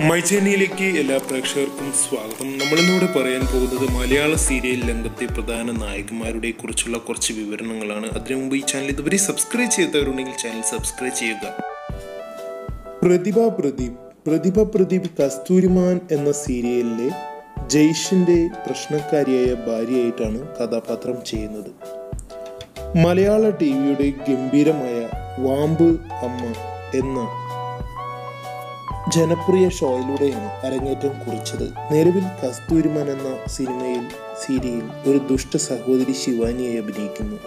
മൈച്ചേനിയിലേക്ക് എല്ലാ പ്രേക്ഷകർക്കും സ്വാഗതം നമ്മളിന്നിവിടെ പറയാൻ പോകുന്നത് മലയാള സീരിയൽ രംഗത്തെ പ്രധാന നായകന്മാരുടെ കുറിച്ചുള്ള കുറച്ച് വിവരണങ്ങളാണ് അതിനു മുമ്പ് ഈ ചാനൽ ഇതുവരെ സബ്സ്ക്രൈബ് ചെയ്തവരുണ്ടെങ്കിൽ ചാനൽ സബ്സ്ക്രൈബ് ചെയ്യുക പ്രതിഭ പ്രദീപ് പ്രതിഭ പ്രദീപ് കസ്തൂരിമാൻ എന്ന സീരിയലിലെ ജയ്ഷിന്റെ പ്രശ്നക്കാരിയായ ഭാര്യയായിട്ടാണ് കഥാപാത്രം ചെയ്യുന്നത് മലയാള ടി വിയുടെ ഗംഭീരമായ വാമ്പ് അമ്മ എന്ന ജനപ്രിയ ഷോയിലൂടെയാണ് അരങ്ങേറ്റം കുറിച്ചത് നിലവിൽ കസ്തൂരിമാൻ എന്ന സിനിമയിൽ സീരിയൽ ഒരു ദുഷ്ട സഹോദരി ശിവാനിയായി അഭിനയിക്കുന്നു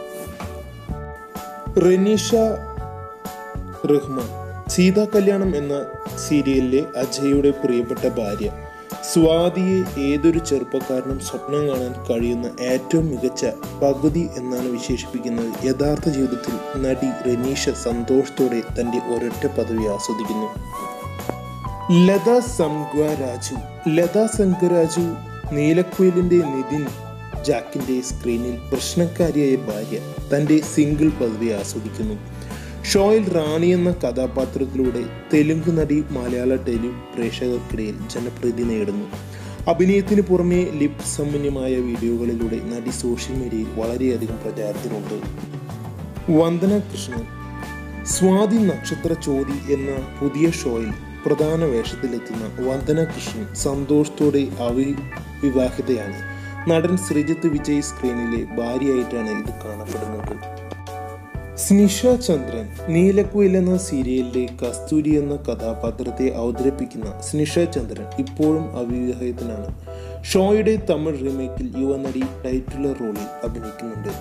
റെനീഷ റഹ്മാൻ സീതാ കല്യാണം എന്ന സീരിയലിലെ അജയുടെ പ്രിയപ്പെട്ട ഭാര്യ സ്വാതിയെ ഏതൊരു ചെറുപ്പക്കാരനും സ്വപ്നം കാണാൻ കഴിയുന്ന ഏറ്റവും മികച്ച പകുതി എന്നാണ് വിശേഷിപ്പിക്കുന്നത് യഥാർത്ഥ ജീവിതത്തിൽ നടി റെനീഷ സന്തോഷത്തോടെ തന്റെ ഒരൊറ്റ പദവി ആസ്വദിക്കുന്നു ലത സംഗ്വരാജു ലത സംഗ്വരാജു നീലക്കുയിലിന്റെ നിതിൻ ജാക്കിന്റെ സ്ക്രീനിൽ പ്രശ്നക്കാരിയായ ഭാര്യ തന്റെ സിംഗിൾ പദവി ആസ്വദിക്കുന്നു ഷോയിൽ റാണി എന്ന കഥാപാത്രത്തിലൂടെ തെലുങ്ക് നടി മലയാള ടെലി പ്രേക്ഷകർക്കിടയിൽ ജനപ്രീതി നേടുന്നു അഭിനയത്തിന് പുറമെ ലിപ് സമ്പന്നമായ വീഡിയോകളിലൂടെ നടി സോഷ്യൽ മീഡിയയിൽ വളരെയധികം പ്രചാരത്തിലുണ്ട് വന്ദന കൃഷ്ണൻ സ്വാതി നക്ഷത്ര ചോതി എന്ന പുതിയ ഷോയിൽ പ്രധാന വേഷത്തിലെത്തുന്ന വന്ദന കൃഷ്ണൻ സന്തോഷത്തോടെ അവിവാഹിതയാണ് നടൻ ശ്രീജിത്ത് വിജയ് സ്ക്രീനിലെ ഭാര്യയായിട്ടാണ് ഇത് കാണപ്പെടുന്നത് സ്നിഷ ചന്ദ്രൻ നീലക്കുയിൽ എന്ന സീരിയലിലെ കസ്തൂരി എന്ന കഥാപാത്രത്തെ അവതരിപ്പിക്കുന്ന സ്നിഷ ചന്ദ്രൻ ഇപ്പോഴും അവിവാഹിതനാണ് ഷോയുടെ തമിഴ് റീമേക്കിൽ യുവനടി ടൈറ്റുലർ റോളിൽ അഭിനയിക്കുന്നുണ്ട്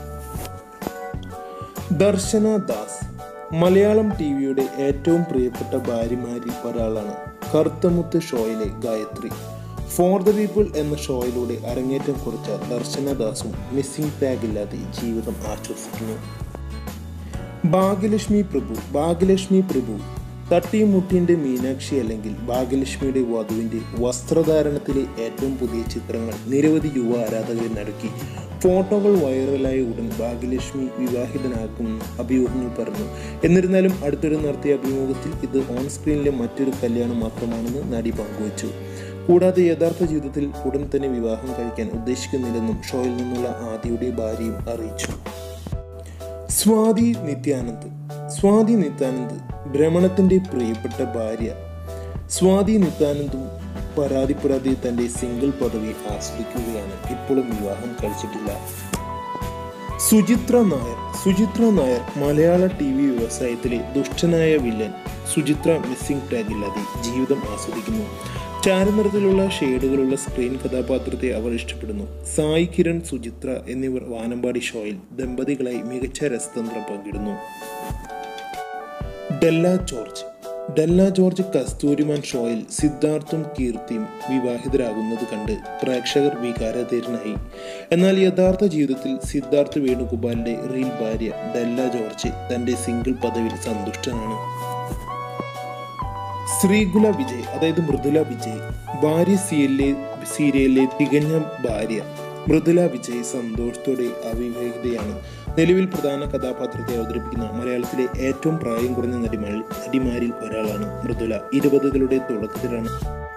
ദർശന ദാസ് മലയാളം ടി വിയുടെ ഏറ്റവും പ്രിയപ്പെട്ട ഭാര്യമാരിൽ ഒരാളാണ് കറുത്തമുത്ത് ഷോയിലെ ഗായത്രി ഫോർ ദ പീപ്പിൾ എന്ന ഷോയിലൂടെ അരങ്ങേറ്റം കുറിച്ച ദർശനദാസും മിസ്സിംഗ് ടാഗ് ഇല്ലാതെ ജീവിതം ആശ്വസിക്കുന്നു ഭാഗ്യലക്ഷ്മി പ്രഭു ഭാഗ്യലക്ഷ്മി പ്രഭു തട്ടിമുട്ടിന്റെ മീനാക്ഷി അല്ലെങ്കിൽ ഭാഗ്യലക്ഷ്മിയുടെ വധുവിന്റെ വസ്ത്രധാരണത്തിലെ ഏറ്റവും പുതിയ ചിത്രങ്ങൾ നിരവധി യുവ ആരാധകരെ നടുക്കി ഫോട്ടോകൾ വൈറലായ ഉടൻ ഭാഗ്യലക്ഷ്മി വിവാഹിതനാക്കുമെന്ന് അഭിമുഖങ്ങൾ പറഞ്ഞു എന്നിരുന്നാലും അടുത്തിടെ നടത്തിയ അഭിമുഖത്തിൽ ഇത് ഓൺ സ്ക്രീനിലെ മറ്റൊരു കല്യാണം മാത്രമാണെന്ന് നടി പങ്കുവച്ചു കൂടാതെ യഥാർത്ഥ ജീവിതത്തിൽ ഉടൻ തന്നെ വിവാഹം കഴിക്കാൻ ഉദ്ദേശിക്കുന്നില്ലെന്നും ഷോയിൽ നിന്നുള്ള ആദിയുടെ ഭാര്യയും അറിയിച്ചു സ്വാതി നിത്യാനന്ദ് സ്വാതി നിത്യാനന്ദ് ഭ്രമണത്തിന്റെ പ്രിയപ്പെട്ട ഭാര്യ സ്വാതി നിത്യാനന്ദും പരാതിപ്പെടാതെ തന്റെ സിംഗിൾ പദവി ആസ്വദിക്കുകയാണ് ഇപ്പോഴും വിവാഹം കഴിച്ചിട്ടില്ല സുചിത്ര നായർ സുചിത്ര നായർ മലയാള ടി വി വ്യവസായത്തിലെ ദുഷ്ടനായ വില്ലൻ സുചിത്ര മിസ്സിംഗ് ടാഗ് ഇല്ലാതെ ജീവിതം ആസ്വദിക്കുന്നു ചാരനിറത്തിലുള്ള ഷെയ്ഡുകളുള്ള സ്ക്രീൻ കഥാപാത്രത്തെ അവർ ഇഷ്ടപ്പെടുന്നു സായി കിരൺ സുചിത്ര എന്നിവർ വാനമ്പാടി ഷോയിൽ ദമ്പതികളായി മികച്ച രസതന്ത്രം പങ്കിടുന്നു ഡെല്ല ജോർജ് ഡെല്ല ജോർജ് കസ്തൂരിമാൻ ഷോയിൽ സിദ്ധാർത്ഥും കീർത്തിയും വിവാഹിതരാകുന്നത് കണ്ട് പ്രേക്ഷകർ വികാരധീരനായി എന്നാൽ യഥാർത്ഥ ജീവിതത്തിൽ സിദ്ധാർത്ഥ് വേണുഗോപാലിന്റെ റീൽ ഭാര്യ ഡെല്ല ജോർജ് തന്റെ സിംഗിൾ പദവിയിൽ സന്തുഷ്ടനാണ് ശ്രീകുല വിജയ് അതായത് മൃദുല വിജയ് ഭാര്യ സീരിയലിലെ സീരിയലിലെ തികഞ്ഞ ഭാര്യ മൃദുല വിജയ് സന്തോഷത്തോടെ അവിവാഹിതയാണ് നിലവിൽ പ്രധാന കഥാപാത്രത്തെ അവതരിപ്പിക്കുന്ന മലയാളത്തിലെ ഏറ്റവും പ്രായം കുറഞ്ഞ നടിമാരിൽ നടിമാരിൽ ഒരാളാണ് മൃദുല ഇരുപതുകളുടെ തുടക്കത്തിലാണ്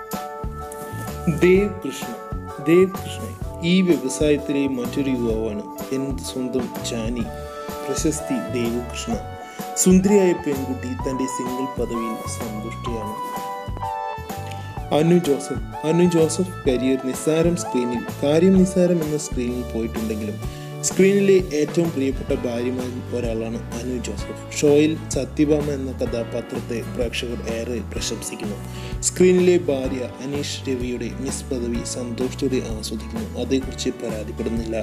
ദേവ് കൃഷ്ണ ദേവ് കൃഷ്ണ ഈ വ്യവസായത്തിലെ മറ്റൊരു യുവാവാണ് എൻ്റെ സ്വന്തം ജാനി പ്രശസ്തി ദേവ് കൃഷ്ണ സുന്ദരിയായ പെൺകുട്ടി തന്റെ സിംഗിൾ പദവിയിൽ സന്തുഷ്ടയാണ് അനു ജോസഫ് അനു ജോസഫ് കരിയർ നിസ്സാരം സ്ക്രീനിൽ കാര്യം നിസ്സാരം എന്ന സ്ക്രീനിൽ പോയിട്ടുണ്ടെങ്കിലും സ്ക്രീനിലെ ഏറ്റവും പ്രിയപ്പെട്ട ഭാര്യമാരിൽ ഒരാളാണ് അനു ജോസഫ് ഷോയിൽ സത്യഭാമ എന്ന കഥാപാത്രത്തെ പ്രേക്ഷകർ ഏറെ പ്രശംസിക്കുന്നു സ്ക്രീനിലെ ഭാര്യ അനീഷ് രവിയുടെ മിസ് പദവി സന്തോഷത്തോടെ ആസ്വദിക്കുന്നു അതേക്കുറിച്ച് പരാതിപ്പെടുന്നില്ല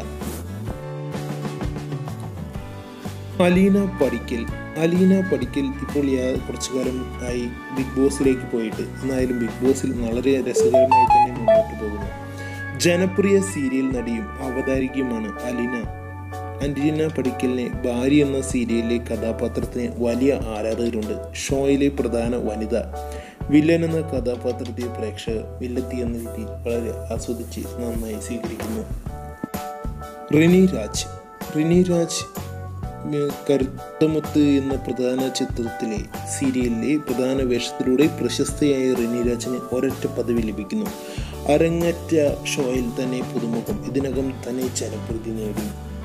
അലീന പടിക്കൽ അലീന പടിക്കൽ ഇപ്പോൾ കുറച്ചു കാലം ആയി ബിഗ് ബോസിലേക്ക് പോയിട്ട് എന്നായാലും ബിഗ് ബോസിൽ വളരെ രസകരമായി തന്നെ മുന്നോട്ട് പോകുന്നു ജനപ്രിയ സീരിയൽ നടിയും അവതാരികയുമാണ് അലീന അന്റീന പടിക്കലിനെ ഭാര്യ എന്ന സീരിയലിലെ കഥാപാത്രത്തിന് വലിയ ആരാധകരുണ്ട് ഷോയിലെ പ്രധാന വനിത വില്ലൻ എന്ന കഥാപാത്രത്തെ പ്രേക്ഷകർ വില്ലത്തി എന്ന രീതിയിൽ വളരെ ആസ്വദിച്ച് നന്നായി സ്വീകരിക്കുന്നു റിനി രാജ് റിനി രാജ് ഉം, കരുത്തമുത്ത് എന്ന പ്രധാന ചിത്രത്തിലെ സീരിയലിലെ പ്രധാന വേഷത്തിലൂടെ പ്രശസ്തയായ റിനി രാജിന് ഒരൊറ്റ പദവി ലഭിക്കുന്നു അരങ്ങറ്റ ഷോയിൽ തന്നെ പുതുമുഖം ഇതിനകം തന്നെ ജനപ്രീതി നേടി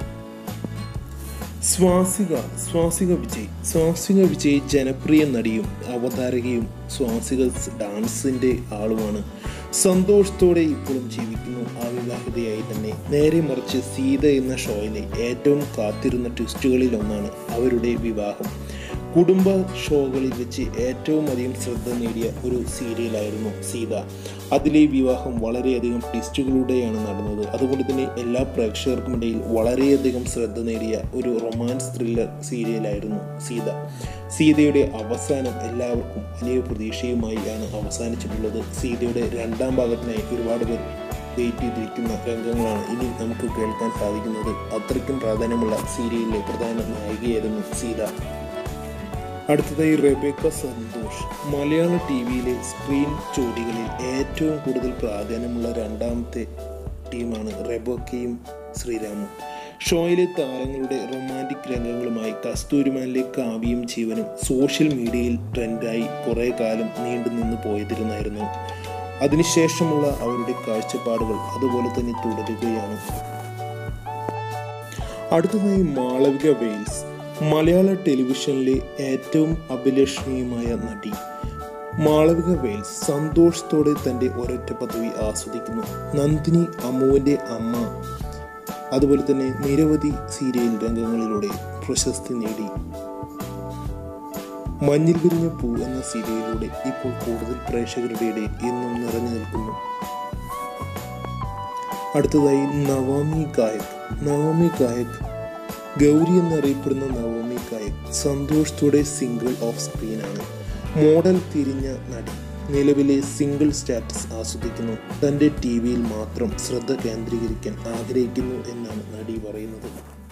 സ്വാസിക സ്വാസിക വിജയ് സ്വാസിക വിജയ് ജനപ്രിയ നടിയും അവതാരകയും സ്വാസിക ഡാൻസിന്റെ ആളുമാണ് സന്തോഷത്തോടെ ഇപ്പോഴും ജീവിക്കുന്നു അവിവാഹിതയായി തന്നെ നേരെ മറിച്ച് സീത എന്ന ഷോയിലെ ഏറ്റവും കാത്തിരുന്ന ട്വിസ്റ്റുകളിൽ ഒന്നാണ് അവരുടെ വിവാഹം കുടുംബ ഷോകളിൽ വെച്ച് ഏറ്റവും അധികം ശ്രദ്ധ നേടിയ ഒരു സീരിയലായിരുന്നു സീത അതിലെ വിവാഹം വളരെയധികം ട്വിസ്റ്റുകളുടെയാണ് നടന്നത് അതുകൊണ്ട് തന്നെ എല്ലാ പ്രേക്ഷകർക്കും ഇടയിൽ വളരെയധികം ശ്രദ്ധ നേടിയ ഒരു റൊമാൻസ് ത്രില്ലർ സീരിയലായിരുന്നു സീത സീതയുടെ അവസാനം എല്ലാവർക്കും വലിയ പ്രതീക്ഷയുമായാണ് അവസാനിച്ചിട്ടുള്ളത് സീതയുടെ രണ്ടാം ഭാഗത്തിനായി ഒരുപാട് പേർ വെയിറ്റ് ചെയ്തിരിക്കുന്ന രംഗങ്ങളാണ് ഇനി നമുക്ക് കേൾക്കാൻ സാധിക്കുന്നത് അത്രയ്ക്കും പ്രാധാന്യമുള്ള സീരിയലിലെ പ്രധാന നായികയായിരുന്നു സീത അടുത്തതായി റെബേക്ക സന്തോഷ് മലയാള ടി വിയിലെ സ്ക്രീൻ ജോഡികളിൽ ഏറ്റവും കൂടുതൽ പ്രാധാന്യമുള്ള രണ്ടാമത്തെ ടീമാണ് റെബേക്കയും ശ്രീരാമും ഷോയിലെ താരങ്ങളുടെ റൊമാൻറ്റിക് രംഗങ്ങളുമായി കസ്തൂരിമാനിലെ കാവ്യയും ജീവനും സോഷ്യൽ മീഡിയയിൽ ട്രെൻഡായി കുറേ കാലം നീണ്ടു നിന്ന് പോയതിരുന്നായിരുന്നു അതിനുശേഷമുള്ള അവരുടെ കാഴ്ചപ്പാടുകൾ അതുപോലെ തന്നെ തുടരുകയാണ് അടുത്തതായി മാളവിക വെയിൽസ് മലയാള ടെലിവിഷനിലെ ഏറ്റവും അഭിലഷണീയമായ നടി മാളവിക വെയിൽസ് സന്തോഷത്തോടെ തൻ്റെ ഒരൊറ്റ പദവി ആസ്വദിക്കുന്നു നന്ദിനി അമ്മുവിൻ്റെ അമ്മ അതുപോലെ തന്നെ നിരവധി സീരിയൽ രംഗങ്ങളിലൂടെ പ്രശസ്തി നേടി മഞ്ഞിൽ വിരിഞ്ഞ പൂ എന്ന സീരിയലിലൂടെ ഇപ്പോൾ കൂടുതൽ പ്രേക്ഷകരുടെ ഇടയിൽ ഇന്നും നിറഞ്ഞു നിൽക്കുന്നു അടുത്തതായി നവമി ഗായക് നവമി ഗായക് ഗൗരി എന്നറിയപ്പെടുന്ന നവമി ഗായക് സന്തോഷത്തോടെ സിംഗിൾ ഓഫ് സ്ക്രീനാണ് മോഡൽ തിരിഞ്ഞ നടി നിലവിലെ സിംഗിൾ സ്റ്റാറ്റസ് ആസ്വദിക്കുന്നു തൻ്റെ ടി വിയിൽ മാത്രം ശ്രദ്ധ കേന്ദ്രീകരിക്കാൻ ആഗ്രഹിക്കുന്നു എന്നാണ് നടി പറയുന്നത്